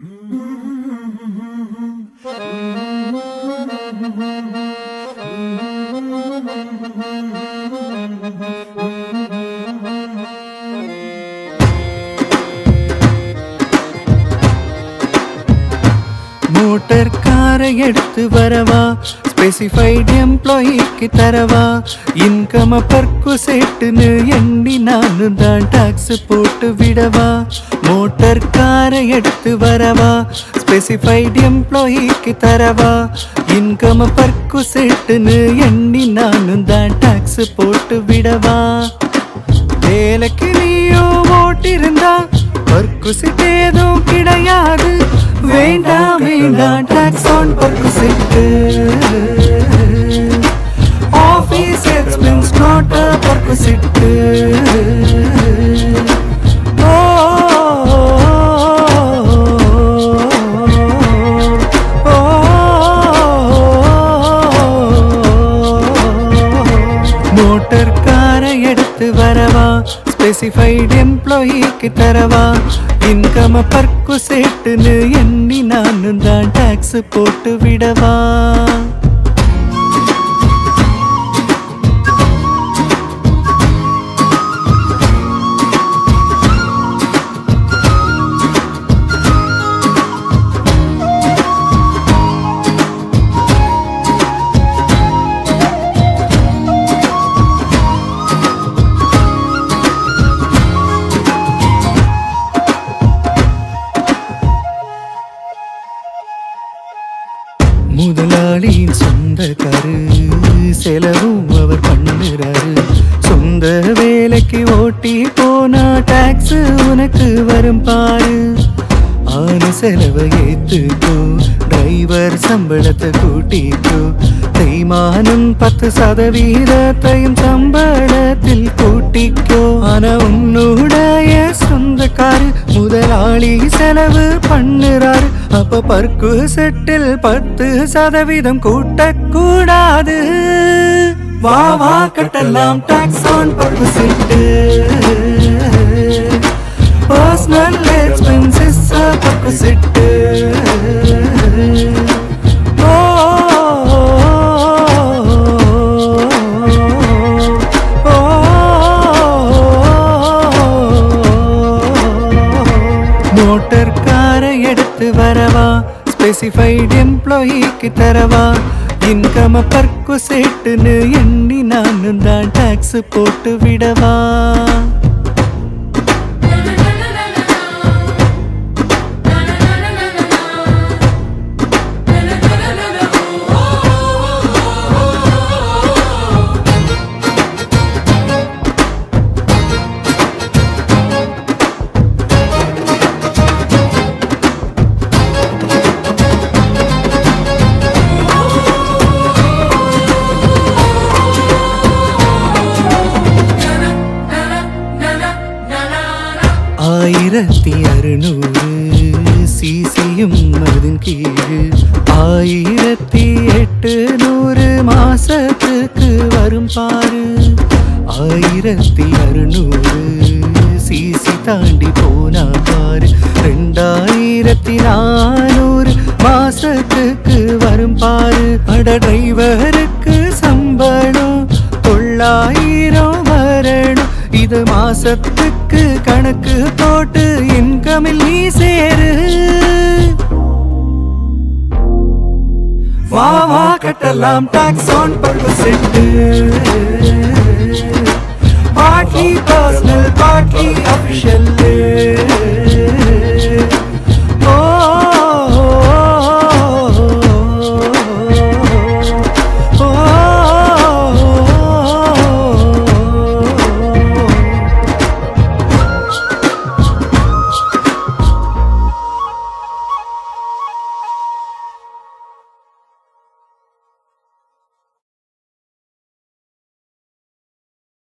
motor காரை எடுத்து வரவா ஸ்பெசிஃபைட் எம்ப்ளாயிக்கு தரவா இன்கம் பர்க்கு செட்டுன்னு எண்ணி நானும் தான் டாக்ஸ் போட்டு விடவா மோட்டர் காரை எடுத்து வரவா ஸ்பெசிஃபைட் எம்ப்ளாயிக்கு தரவா இன்கம் பர்க்கு செட்டுன்னு எண்ணி நானும் தான் டாக்ஸ் போட்டு விடவா வேலைக்கு நீயும் ஓட்டிருந்தா பர்க்குசிட் ஏதும் கிடையாது வேண்டாம் வேண்டாம் tax on perquisite office expense not a perquisite motor காரை எடுத்து வரவா ஸ்பெசிஃபைட் எம்ப்ளாயிக்கு தரவா இன்கம் பர்க்கு செட்டுன்னு எண்ணி நானும் தான் டாக்ஸ் போட்டு விடவா முதலாளியின் சொந்தக்காரு செலவும் அவர் பண்ணுறாரு சொந்த வேலைக்கு ஓட்டி போனா டாக்ஸ் உனக்கு வரும் பாரு ஆன செலவை ஏத்துக்கோ டிரைவர் சம்பளத்தை கூட்டிக்கோ தேய்மானம் பத்து சதவீதத்தையும் சம்பளத்தில் கூட்டிக்கோ ஆனா உன்னுடைய சொந்தக்காரு முதலாளி செலவு பண்ணுறாரு அப்ப பர்க்கு செட்டில் பத்து சதவீதம் கூட்டக்கூடாது வா வா கட்டலாம் tax on perquisite personal expenses perquisite motor காரை எடுத்து வரவா ஸ்பெசிஃபைட் எம்ப்ளாயிக்கு தரவா இன்கம் பர்க்கு செட்டுன்னு எண்ணி நானும் தான் டாக்ஸ் போட்டு விடவா ஆயிரத்தி அறுநூறு சிசியும் அதன் கீழ் ஆயிரத்தி எட்டு நூறு மாசத்துக்கு வரும் பாரு ஆயிரத்தி அறுநூறு சிசி தாண்டி போனா பாரு ரெண்டாயிரத்தி நானூறு மாசத்துக்கு வரும் பாரு அட டிரைவருக்கு சம்பளம் தொள்ளாயிரம் வரணும் இது மாசத்துக்கு கணக்கு போட்டு இன்கமில் நீ சேரு வா வா கட்டலாம் tax on perquisite partly personal partly official